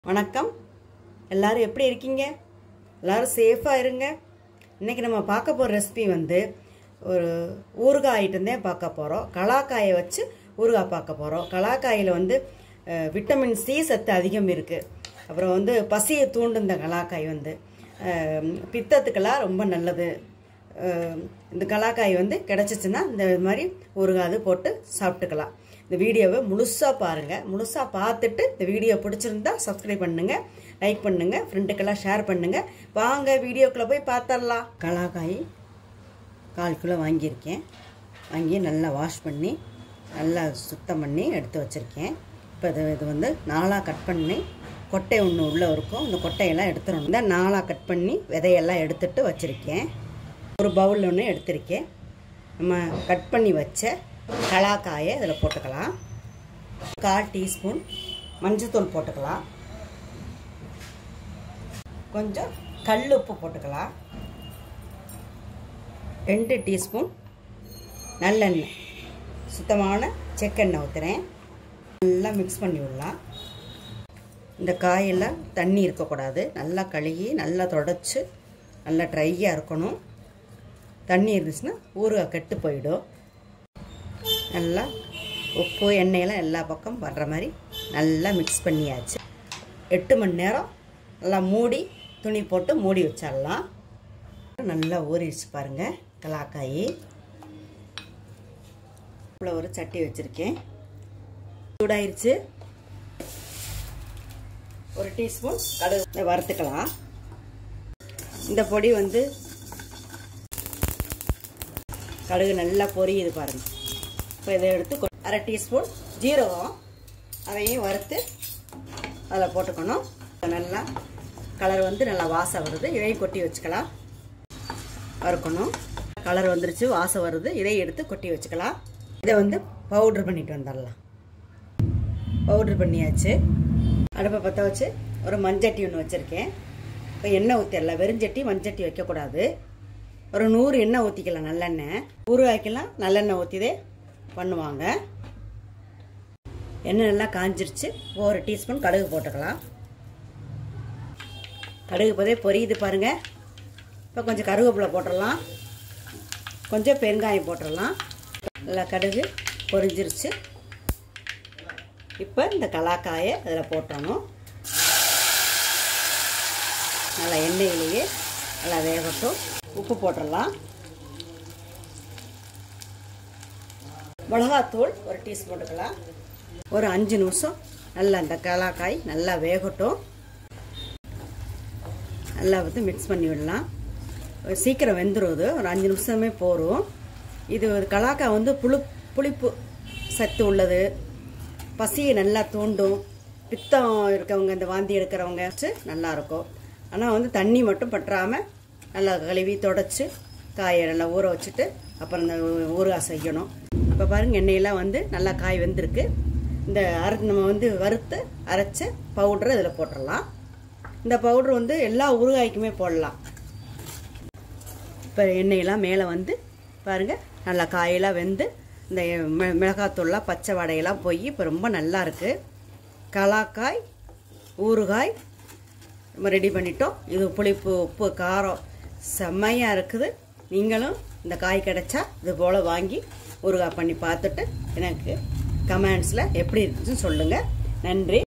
வணக்கம் எல்லாரும் எப்படி இருக்கீங்க எல்லாரும் சேஃபாக இருங்க இன்னைக்கு நம்ம பார்க்க போகிற ரெசிபி வந்து ஒரு ஊறுகாய் ஐட்டம் தான் பார்க்க போகிறோம் கலாக்காயை வச்சு ஊறுகாய் பார்க்க போகிறோம் கலாக்காயில் வந்து அஹ், விட்டமின் சி சத்து அதிகம் இருக்குது அப்புறம் வந்து பசியை தூண்டும் இந்த கலாக்காய் வந்து அஹ், பித்தத்துக்கெல்லாம் ரொம்ப நல்லது அஹ், இந்த கலாக்காய் வந்து கிடச்சிச்சின்னா இந்த மாதிரி ஊறுகாது போட்டு சாப்பிட்டுக்கலாம் இந்த வீடியோவை முழுசாக பாருங்கள் முழுசாக பார்த்துட்டு இந்த வீடியோ பிடிச்சிருந்தா சப்ஸ்கிரைப் பண்ணுங்கள் லைக் பண்ணுங்கள் ஃப்ரெண்டுக்கெல்லாம் ஷேர் பண்ணுங்கள் வாங்க வீடியோக்குள்ளே போய் பார்த்துடலாம் கலாக்காய் கால் கிலோ வாங்கியிருக்கேன் வாங்கி நல்லா வாஷ் பண்ணி நல்லா சுத்தம் பண்ணி எடுத்து வச்சுருக்கேன் இப்போ இது இது வந்து நாலாக கட் பண்ணி கொட்டை ஒன்று உள்ளே இருக்கும் இந்த கொட்டையெல்லாம் எடுத்துடணும் இந்த நாலாக கட் பண்ணி விதையெல்லாம் எடுத்துட்டு வச்சுருக்கேன் ஒரு பவுல் ஒன்று எடுத்திருக்கேன் நம்ம கட் பண்ணி வச்ச கலாக்காயை இதில் போட்டுக்கலாம் கால் டீஸ்பூன் மஞ்சத்தூள் போட்டுக்கலாம் கொஞ்சம் கல் உப்பு போட்டுக்கலாம் ரெண்டு டீஸ்பூன் நல்லெண்ணெய் சுத்தமான செக்கெண்ணெய் ஊற்றுறேன் நல்லா மிக்ஸ் பண்ணி விடலாம் இந்த காயெல்லாம் தண்ணி இருக்கக்கூடாது நல்லா கழுகி நல்லா தொடச்சி நல்லா ட்ரையாக இருக்கணும் தண்ணி இருந்துச்சுன்னா ஊறுகாய் கெட்டு போயிடும் நல்லா உப்பு எண்ணெயெல்லாம் எல்லா பக்கம் வர்ற மாதிரி நல்லா மிக்ஸ் பண்ணியாச்சு எட்டு மணி நேரம் நல்லா மூடி துணி போட்டு மூடி வச்சிடலாம் நல்லா ஊறிடுச்சு பாருங்கள் கலாக்காய் இவ்வளோ ஒரு சட்டி வச்சுருக்கேன் சூடாயிருச்சு ஒரு டீஸ்பூன் கடுகு வறுத்துக்கலாம் இந்த பொடி வந்து கடுகு நல்லா பொரியுது பாருங்கள் இப்போ இதை எடுத்து கொ- அரை டீஸ்பூன் ஜீரகம் அதையும் வறுத்து அதில் போட்டுக்கணும் நல்லா கலர் வந்து நல்லா வாசம் வருது இதையும் கொட்டி வச்சுக்கலாம் வறுக்கணும் கலர் வந்துருச்சு வாசம் வருது இதையும் எடுத்து கொட்டி வச்சுக்கலாம் இதை வந்து பவுட்ரு பண்ணிட்டு வந்துடலாம் பவுட்ரு பண்ணியாச்சு அடுப்பை பற்ற வச்சு ஒரு மண்சட்டி ஒன்று வச்சுருக்கேன் இப்போ எண்ணெய் ஊற்றிடலாம் வெறுஞ்சட்டி மண்சட்டி வைக்கக்கூடாது ஒரு நூறு எண்ணெய் ஊற்றிக்கலாம் நல்லெண்ணெய் ஊறுகாய்க்கெல்லாம் நல்லெண்ணெய் ஊற்றிதே பண்ணுவாங்க எண்ணெய் நல்லா காஞ்சிருச்சு ஒரு டீஸ்பூன் கடுகு போட்டுக்கலாம் கடுகு இப்போதே பொரியுது பாருங்கள் இப்போ கொஞ்சம் கருவேப்பிலை போட்டுடலாம் கொஞ்சம் பெருங்காயம் போட்டுடலாம் நல்லா கடுகு பொரிஞ்சிருச்சு இப்போ இந்த கலாக்காயை அதில் போட்டணும் நல்லா எண்ணெயிலேயே நல்லா வேகட்டும் உப்பு போட்டுடலாம் மிளகாத்தூள் ஒரு டீஸ்பூன் போட்டுக்கலாம் ஒரு அஞ்சு நிமிஷம் நல்லா இந்த கலாக்காய் நல்லா வேகட்டும் நல்லா வந்து மிக்ஸ் பண்ணி விடலாம் சீக்கிரம் வெந்துடும் இது ஒரு அஞ்சு நிமிஷமே போகும் இது ஒரு கலாக்காய் வந்து புளி புளிப்பு சத்து உள்ளது பசியை நல்லா தூண்டும் பித்தம் இருக்கவங்க இந்த வாந்தி எடுக்கிறவங்க வச்சு நல்லா இருக்கும் ஆனால் வந்து தண்ணி மட்டும் பற்றாமல் நல்லா கழுவி தொடச்சி காயை நல்லா ஊற வச்சுட்டு அப்புறம் இந்த ஊறுகாய் செய்யணும் இப்போ பாருங்க எண்ணெயெல்லாம் வந்து நல்லா காய் வெந்திருக்கு இந்த அரை நம்ம வந்து வறுத்து அரைச்ச பவுடரை இதில் போட்டுடலாம் இந்த பவுடர் வந்து எல்லா ஊறுகாய்க்குமே போடலாம் இப்போ எண்ணெயெல்லாம் மேலே வந்து பாருங்கள் நல்லா காயெல்லாம் வெந்து இந்த மி- மிளகாத்தூள்லாம் பச்சை வடையெல்லாம் போய் இப்போ ரொம்ப நல்லா இருக்குது கலாக்காய் ஊறுகாய் நம்ம ரெடி பண்ணிட்டோம் இது புளிப்பு உப்பு காரம் செம்மையாக இருக்குது நீங்களும் இந்த காய் கிடைச்சா இது போல் வாங்கி ஊறுகாய் பண்ணி பார்த்துட்டு எனக்கு கமெண்ட்ஸில் எப்படி இருக்குன்னு சொல்லுங்கள் நன்றி